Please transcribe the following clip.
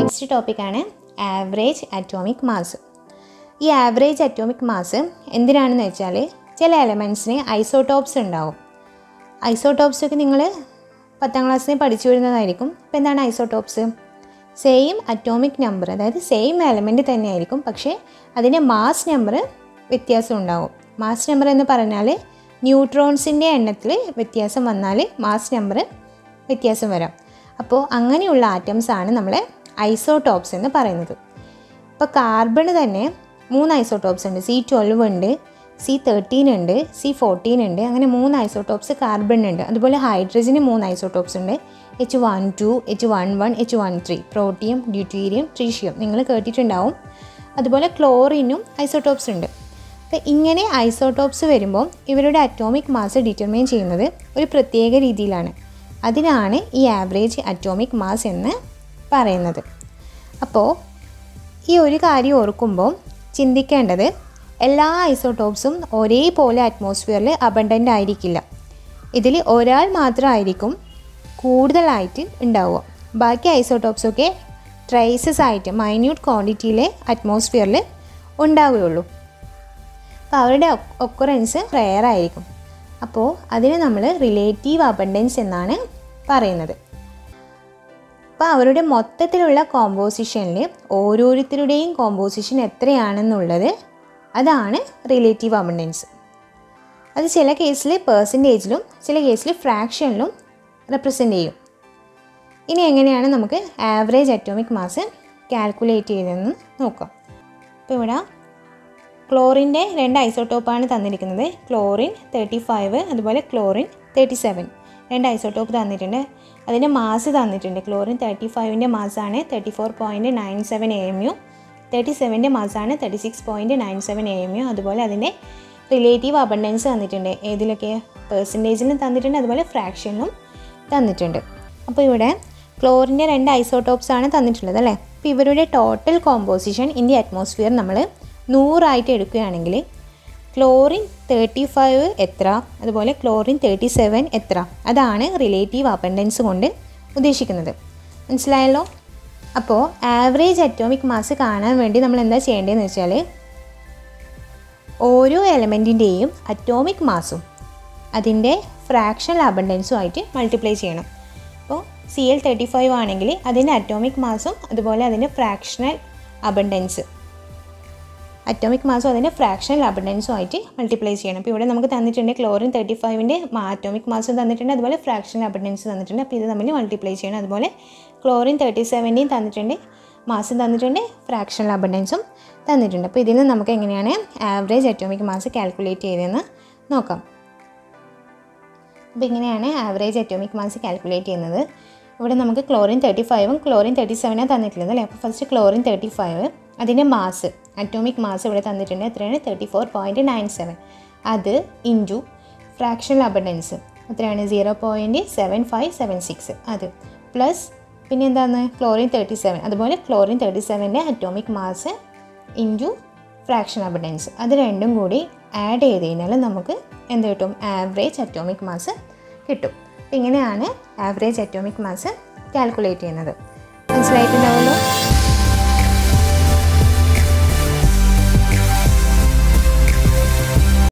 next ടോപ്പിക്കാണ് average atomic mass ഈ average atomic mass എന്തിനാണെന്ന് വെച്ചാൽ ചില എലമെൻറ്റ്സിന് ഐസോടോപ്സ് ഉണ്ടാവും ഐസോടോപ്സ് ഒക്കെ നിങ്ങൾ പത്താം ക്ലാസ്സിൽ പഠിച്ചു വരുന്നതായിരിക്കും അപ്പോൾ എന്താണ് ഐസോടോപ്സ് സെയിം അറ്റോമിക് നമ്പർ അതായത് സെയിം എലമെൻറ്റ് തന്നെയായിരിക്കും പക്ഷേ അതിൻ്റെ മാസ് നമ്പർ വ്യത്യാസം ഉണ്ടാവും മാസ് നമ്പർ എന്ന് പറഞ്ഞാൽ ന്യൂട്രോൺസിൻ്റെ എണ്ണത്തിൽ വ്യത്യാസം വന്നാൽ മാസ് നമ്പർ വ്യത്യാസം വരാം അപ്പോൾ അങ്ങനെയുള്ള ആറ്റംസ് ആണ് നമ്മൾ ഐസോടോപ്സ് എന്ന് പറയുന്നത് ഇപ്പോൾ കാർബൺ തന്നെ മൂന്ന് ഐസോടോപ്സ് ഉണ്ട് സി ട്വൽവ് ഉണ്ട് സി തേർട്ടീൻ ഉണ്ട് സി ഫോർട്ടീൻ ഉണ്ട് അങ്ങനെ മൂന്ന് ഐസോടോപ്സ് കാർബൺ ഉണ്ട് അതുപോലെ ഹൈഡ്രജന് മൂന്ന് ഐസോടോപ്സ് ഉണ്ട് H one two H one one H one three protium deuterium tritium നിങ്ങൾ കേട്ടിട്ടുണ്ടാവും അതുപോലെ ക്ലോറിനും ഐസോടോപ്സ് ഉണ്ട് അപ്പോൾ ഇങ്ങനെ ഐസോടോപ്സ് വരുമ്പോൾ ഇവരുടെ അറ്റോമിക് മാസ് ഡിറ്റർമൈൻ ചെയ്യുന്നത് ഒരു പ്രത്യേക രീതിയിലാണ് അതിനാണ് ഈ ആവറേജ് അറ്റോമിക് മാസ് എന്ന് പറയുന്നത് അപ്പോൾ ഈ ഒരു കാര്യം ഓർക്കുമ്പോൾ ചിന്തിക്കേണ്ടത് എല്ലാ ഐസോടോപ്സും ഒരേപോലെ അറ്റ്മോസ്ഫിയറിൽ അബണ്ടൻ്റ് ആയിരിക്കില്ല ഇതിൽ ഒരാൾ മാത്രമായിരിക്കും കൂടുതലായിട്ട് ഉണ്ടാവുക ബാക്കി ഐസോടോപ്സൊക്കെ ട്രേസസ് ആയിട്ട് മൈന്യൂട്ട് ക്വാണ്ടിറ്റിയിലെ അറ്റ്മോസ്ഫിയറിൽ ഉണ്ടാവുകയുള്ളൂ അപ്പോൾ അവരുടെ ഒക്കുറൻസ് റെയർ ആയിരിക്കും അപ്പോൾ അതിന് നമ്മൾ റിലേറ്റീവ് അബണ്ടൻസ് എന്നാണ് പറയുന്നത് അപ്പോൾ അവരുടെ മൊത്തത്തിലുള്ള കോമ്പോസിഷനിൽ ഓരോരുത്തരുടെയും കോമ്പോസിഷൻ എത്രയാണെന്നുള്ളത് അതാണ് റിലേറ്റീവ് അബണ്ടൻസ് അത് ചില കേസിൽ പേഴ്സൻറ്റേജിലും ചില കേസിൽ ഫ്രാക്ഷനിലും റെപ്രസെൻ്റ് ചെയ്യും ഇനി എങ്ങനെയാണ് നമുക്ക് ആവറേജ് അറ്റോമിക് മാസ് കാൽക്കുലേറ്റ് ചെയ്തതെന്ന് നോക്കാം ഇപ്പോൾ ഇവിടെ ക്ലോറിൻ്റെ രണ്ട് ഐസോട്ടോപ്പാണ് തന്നിരിക്കുന്നത് ക്ലോറിൻ തേർട്ടി ഫൈവ് അതുപോലെ ക്ലോറിൻ തേർട്ടി സെവൻ രണ്ട് ഐസോട്ടോപ്പ് തന്നിട്ടുണ്ട് അതിൻ്റെ മാസ് തന്നിട്ടുണ്ട് ക്ലോറിൻ തേർട്ടി ഫൈവിൻ്റെ മാസാണ് thirty four point nine seven A M U thirty സെവൻ്റെ മാസാണ് thirty six point nine seven A M U അതുപോലെ അതിൻ്റെ റിലേറ്റീവ് അബണ്ടൻസ് തന്നിട്ടുണ്ട് ഏതിലൊക്കെ പേഴ്സൻറ്റേജിലും തന്നിട്ടുണ്ട് അതുപോലെ ഫ്രാക്ഷനും തന്നിട്ടുണ്ട് അപ്പോൾ ഇവിടെ ക്ലോറിൻ്റെ രണ്ട് ഐസോട്ടോപ്സ് ആണ് തന്നിട്ടുള്ളത് അല്ലേ അപ്പോൾ ഇവരുടെ total composition in the atmosphere നമ്മൾ നൂറായിട്ട് എടുക്കുകയാണെങ്കിൽ ക്ലോറിൻ തേർട്ടി ഫൈവ് എത്ര അതുപോലെ ക്ലോറിൻ തേർട്ടി സെവൻ എത്ര അതാണ് റിലേറ്റീവ് അബണ്ടൻസ് കൊണ്ട് ഉദ്ദേശിക്കുന്നത് മനസ്സിലായല്ലോ അപ്പോൾ ആവറേജ് അറ്റോമിക് മാസ് കാണാൻ വേണ്ടി നമ്മൾ എന്താ ചെയ്യേണ്ടതെന്ന് വെച്ചാൽ ഓരോ എലമെൻറ്റിൻ്റെയും അറ്റോമിക് മാസും അതിൻ്റെ ഫ്രാക്ഷണൽ അബണ്ടൻസും ആയിട്ട് മൾട്ടിപ്ലൈ ചെയ്യണം അപ്പോൾ സി എൽ തേർട്ടി ഫൈവ് ആണെങ്കിൽ അതിൻ്റെ അറ്റോമിക് മാസും അതുപോലെ അതിൻ്റെ ഫ്രാക്ഷണൽ അബണ്ടൻസ് അറ്റോമിക് മാസും അതിൻ്റെ ഫ്രാക്ഷണൽ അബണ്ടൻസും ആയിട്ട് മൾട്ടിപ്ലൈ ചെയ്യണം അപ്പോൾ ഇവിടെ നമുക്ക് തന്നിട്ടുണ്ട് ക്ലോറിൻ തേർട്ടി ഫൈവിൻ്റെ അറ്റോമിക് മാസും തന്നിട്ടുണ്ട് അതുപോലെ ഫ്രാക്ഷണൽ അബണ്ടൻസ് തന്നിട്ടുണ്ട് അപ്പോൾ ഇത് തമ്മിൽ മൾട്ടിപ്ലൈ ചെയ്യണം അതുപോലെ ക്ലോറിൻ തേർട്ടി സെവൻ്റെയും തന്നിട്ടുണ്ട് മാസും തന്നിട്ടുണ്ട് ഫ്രാക്ഷണൽ അബണ്ടൻസും തന്നിട്ടുണ്ട് അപ്പോൾ ഇതിൽ നിന്ന് നമുക്ക് എങ്ങനെയാണ് ആവറേജ് അറ്റോമിക് മാസ് കാൽക്കുലേറ്റ് ചെയ്തതെന്ന് നോക്കാം അപ്പോൾ ഇങ്ങനെയാണ് ആവറേജ് അറ്റോമിക് മാസ് കാൽക്കുലേറ്റ് ചെയ്യുന്നത് ഇവിടെ നമുക്ക് ക്ലോറിൻ തേർട്ടി ഫൈവും ക്ലോറിൻ തേർട്ടി സെവനാണ് തന്നിട്ടുള്ളത് അല്ലേ അപ്പോൾ ഫസ്റ്റ് ക്ലോറിൻ തേർട്ടി ഫൈവ് അതിൻ്റെ മാസ് അറ്റോമിക് മാസ് ഇവിടെ തന്നിട്ടുണ്ട് എത്രയാണ് thirty four point nine seven അത് ഇൻറ്റു ഫ്രാക്ഷണൽ അബണ്ടൻസ് എത്രയാണ് zero point seven five seven six അത് പ്ലസ് പിന്നെ എന്താണ് ക്ലോറിൻ തേർട്ടി സെവൻ അതുപോലെ ക്ലോറിൻ തേർട്ടി സെവൻ്റെ atomic mass into fraction abundance അത് രണ്ടും കൂടി ആഡ് ചെയ്ത് കഴിഞ്ഞാൽ നമുക്ക് എന്ത് കിട്ടും ആവറേജ് അറ്റോമിക് മാസ് കിട്ടും അപ്പം ഇങ്ങനെയാണ് ആവറേജ് അറ്റോമിക് മാസ് കാൽക്കുലേറ്റ് ചെയ്യുന്നത് മനസ്സിലായിട്ടുണ്ടാവുമല്ലോ